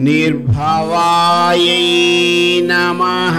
నిర్భవాయై నమః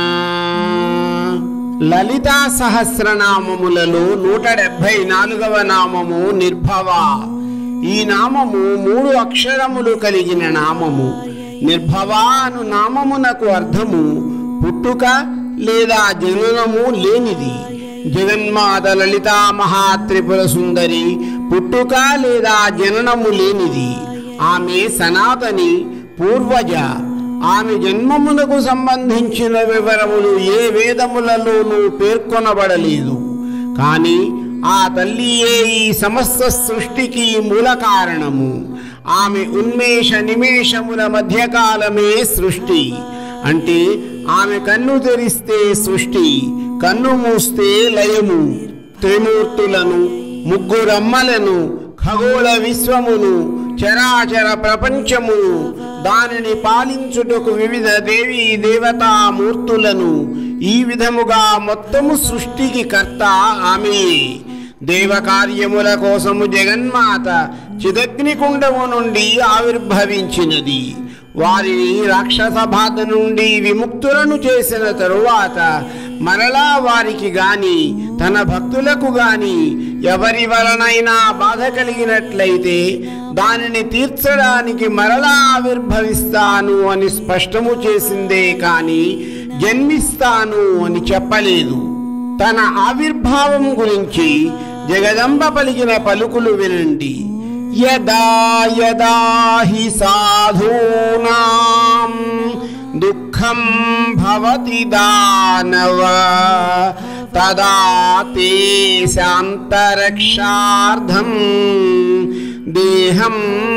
లలితా సహస్రనామములలో నూట డెబ్భై నాలుగవ నామము నిర్భవ ఈ నామము మూడు అక్షరములు కలిగిన నామము నిర్భవ అను నామమునకు అర్థము పుట్టుక లేదా జననము లేనిది జగన్మాత లలితా మహాత్రిపుర సుందరి పుట్టుక లేదా జననము లేనిది ఆమె సనాతని పూర్వజ ఆమె జన్మమునకు సంబంధించిన వివరములు ఏ వేదములలోనూ పేర్కొనబడలేదు కానీ ఆ తల్లియే ఈ సమస్త సృష్టికి మూల కారణము ఆమె ఉన్మేష నిమేషముల మధ్యకాలమే సృష్టి అంటే ఆమె కన్ను తెరిస్తే సృష్టి కన్ను మూస్తే లయము త్రిమూర్తులను ముగ్గురమ్మలను ఖగోళ విశ్వమును చరాచర ప్రపంచమును దానిని పాలించుటకు వివిధ దేవీ దేవతా మూర్తులను ఈ విధముగా మొత్తము సృష్టికి కర్త ఆమె దేవకార్యముల కోసము జగన్మాత చిదగ్నికుండము నుండి ఆవిర్భవించినది వారిని రాక్షస బాధ నుండి విముక్తులను చేసిన తరువాత మరలా వారికి గాని తన భక్తులకు గాని ఎవరి వలనైనా బాధ కలిగినట్లయితే దానిని తీర్చడానికి మరలా ఆవిర్భవిస్తాను అని స్పష్టము చేసిందే కాని జన్మిస్తాను అని చెప్పలేదు తన ఆవిర్భావం గురించి జగదంబ పలికిన పలుకులు వినండి యదా యదా హి సాధూనాం దుఃఖం భవతి దానవ తదా తే శాంతరక్షార్థం దేహం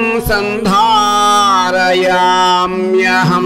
సంధారయామ్యహం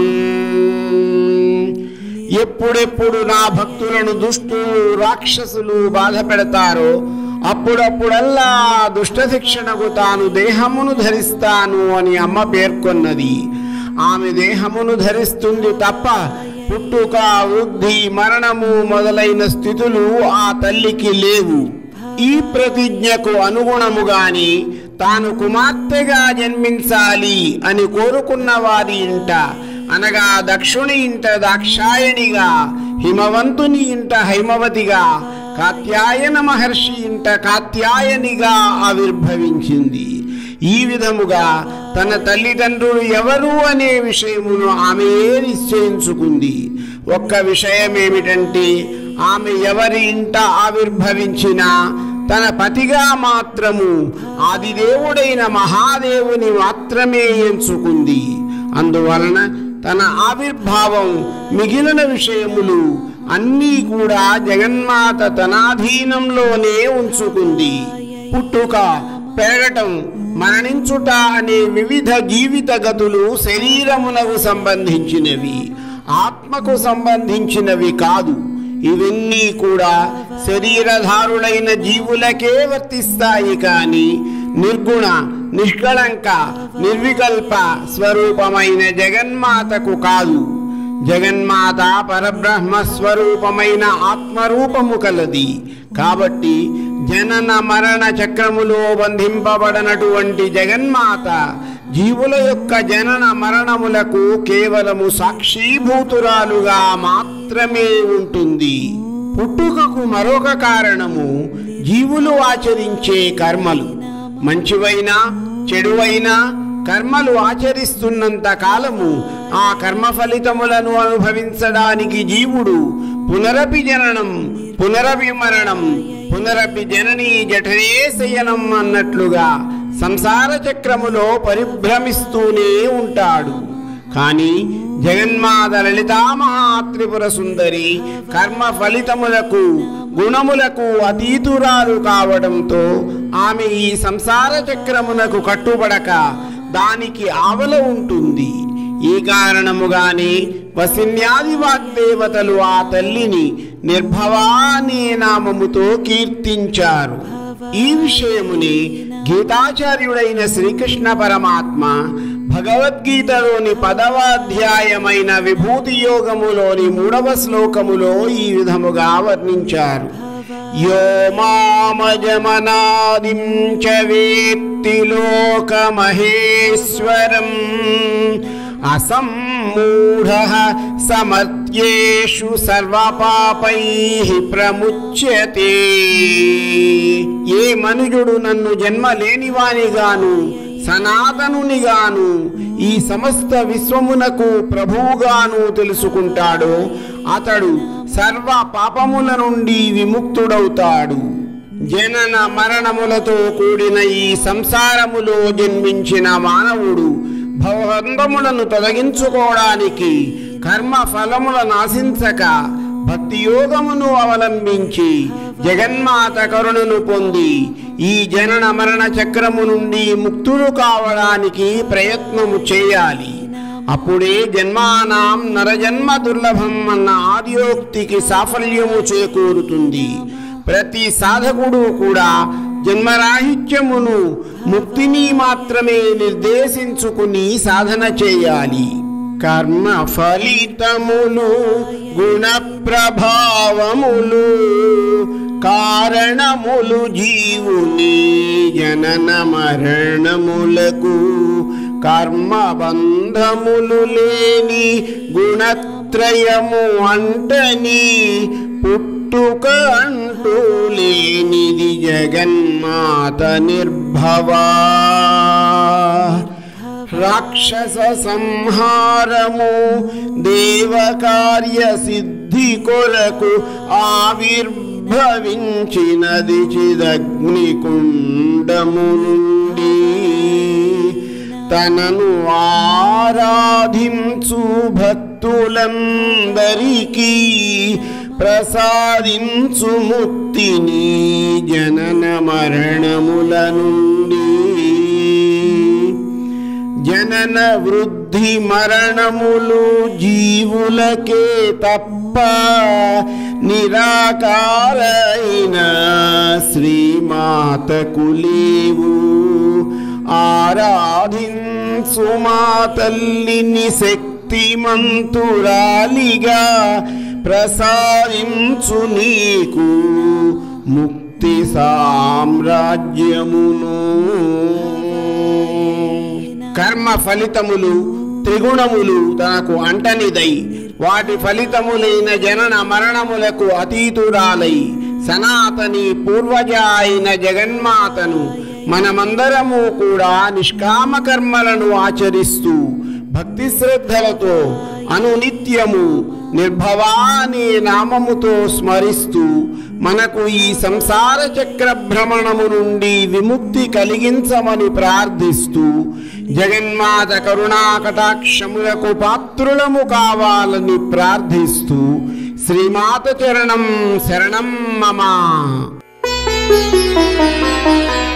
ఎప్పుడెప్పుడు నా భక్తులను దుష్టులు రాక్షసులు బాధ పెడతారో అప్పుడప్పుడల్లా దుష్ట శిక్షణకు తాను దేహమును ధరిస్తాను అని అమ్మ పేర్కొన్నది ఆమె దేహమును ధరిస్తుంది తప్ప పుట్టుక వృద్ధి మరణము మొదలైన స్థితులు ఆ తల్లికి లేవు ఈ ప్రతిజ్ఞకు అనుగుణముగాని తాను కుమార్తెగా జన్మించాలి అని కోరుకున్న వారి ఇంట అనగా దక్షుని ఇంట దాక్షాయణిగా హిమవంతుని ఇంట హైమవతిగా కాత్యాయన మహర్షి ఇంట కాత్యాయనిగా ఆవిర్భవించింది ఈ విధముగా తన తల్లిదండ్రులు ఎవరు అనే విషయమును ఆమెయే నిశ్చయించుకుంది ఒక్క విషయమేమిటంటే ఆమె ఎవరి ఇంట ఆవిర్భవించినా తన పతిగా మాత్రము ఆదిదేవుడైన మహాదేవుని మాత్రమే ఎంచుకుంది అందువలన తన ఆవిర్భావం మిగిలిన విషయములు అన్నీ కూడా జగన్మాత తనాధీనంలోనే ఉంచుకుంది పుట్టుక పెరగటం మరణించుట అనే వివిధ జీవిత గతులు శరీరమునకు సంబంధించినవి ఆత్మకు సంబంధించినవి కాదు ఇవన్నీ కూడా శరీరధారులైన జీవులకే వర్తిస్తాయి కాని నిర్గుణ నిష్కళంక నిర్వికల్ప స్వరూపమైన జగన్మాతకు కాదు జగన్మాత పరబ్రహ్మ స్వరూపమైన ఆత్మరూపము కలది కాబట్టి జనన మరణ చక్రములో బంధింపబడనటువంటి జగన్మాత జీవుల యొక్క జనన మరణములకు కేవలము సాక్షీభూతురాలుగా మాత్రమే ఉంటుంది పుట్టుకకు మరొక కారణము జీవులు ఆచరించే కర్మలు మంచివైనా చెడువైనా కర్మలు ఆచరిస్తున్నంత కాలము ఆ కర్మ ఫలితములను అనుభవించడానికి జీవుడు పునరపి జననం పునరపి మరణం పునరపి జననీ జఠరే శయనం అన్నట్లుగా సంసార చక్రములో పరిభ్రమిస్తూనే ఉంటాడు కానీ జగన్మాత లలితా మహాత్రిపుర సుందరి కర్మ ఫలితములకు గుణములకు అతీతురాలు కావడంతో ఆమె ఈ సంసార చక్రమునకు కట్టుబడక దానికి ఆవల ఉంటుంది ఈ కారణముగానే వసిన్యాది వాగ్దేవతలు ఆ తల్లిని నిర్భవా అనే నామముతో కీర్తించారు ఈ విషయముని గీతాచార్యుడైన శ్రీకృష్ణ పరమాత్మ భగవద్గీతలోని పదవ అధ్యాయమైన విభూతి యోగములోని మూడవ శ్లోకములో ఈ విధముగా వర్ణించారు యో మామజమనాదిం చ వేత్తి లోకమహేశ్వరం అసమ్మూఢ సమర్థ్యేషు సర్వపాపై ప్రముచ్యతే ఏ మనుజుడు నన్ను జన్మ లేనివానిగాను సనాతనునిగాను ఈ సమస్త విశ్వమునకు ప్రభువుగాను తెలుసుకుంటాడో అతడు సర్వ పాపముల నుండి విముక్తుడవుతాడు జనన మరణములతో కూడిన ఈ సంసారములో జన్మించిన మానవుడు భవబంధములను తొలగించుకోవడానికి కర్మ ఫలములను ఆశించక భక్తి యోగమును అవలంబించి జగన్మాత కరుణను పొంది ఈ జనన మరణ చక్రము నుండి ముక్తులు కావడానికి ప్రయత్నము చేయాలి అప్పుడే జన్మానాం నరజన్మ దుర్లభం అన్న ఆర్యోక్తికి సాఫల్యము చేకూరుతుంది ప్రతి సాధకుడు కూడా జన్మరాహిత్యమును ముక్తిని మాత్రమే నిర్దేశించుకుని సాధన చేయాలి కర్మ ఫలితములు గుణ ప్రభావములు కారణములు జీవుని జనన మరణములకు కర్మ బంధములు లేని గుణత్రయము అంటని పుట్టుక అంటూ లేనిది జగన్మాత నిర్భవా రాక్షస సంహారము దేవకార్య సిద్ధి కొరకు ఆవిర్భవించినది చిదగ్నికుండము నుండి తనను ఆరాధించు భక్తులందరికీ ప్రసాదించు ముక్తిని జనన మరణముల నుండి జనన వృద్ధి మరణములు జీవులకే తప్ప నిరాకారైన శ్రీమాతకు లేవు ఆరాధించు మా తల్లిని శక్తిమంతురాలిగా ప్రసాదించు నీకు ముక్తి సామ్రాజ్యమును కర్మ ఫలితములు త్రిగుణములు తనకు అంటనిదై వాటి ఫలితములైన జనన మరణములకు అతీతురాలై సనాతని పూర్వజ అయిన జగన్మాతను మనమందరము కూడా నిష్కామ కర్మలను ఆచరిస్తూ భక్తి శ్రద్ధలతో అనునిత్యము నిర్భవా అనే నామముతో స్మరిస్తూ మనకు ఈ సంసార చక్ర భ్రమణము నుండి విముక్తి కలిగించమని ప్రార్థిస్తూ జగన్మాత కరుణా కటాక్షములకు పాత్రులము కావాలని ప్రార్థిస్తూ శ్రీమాత చరణం శరణం మమ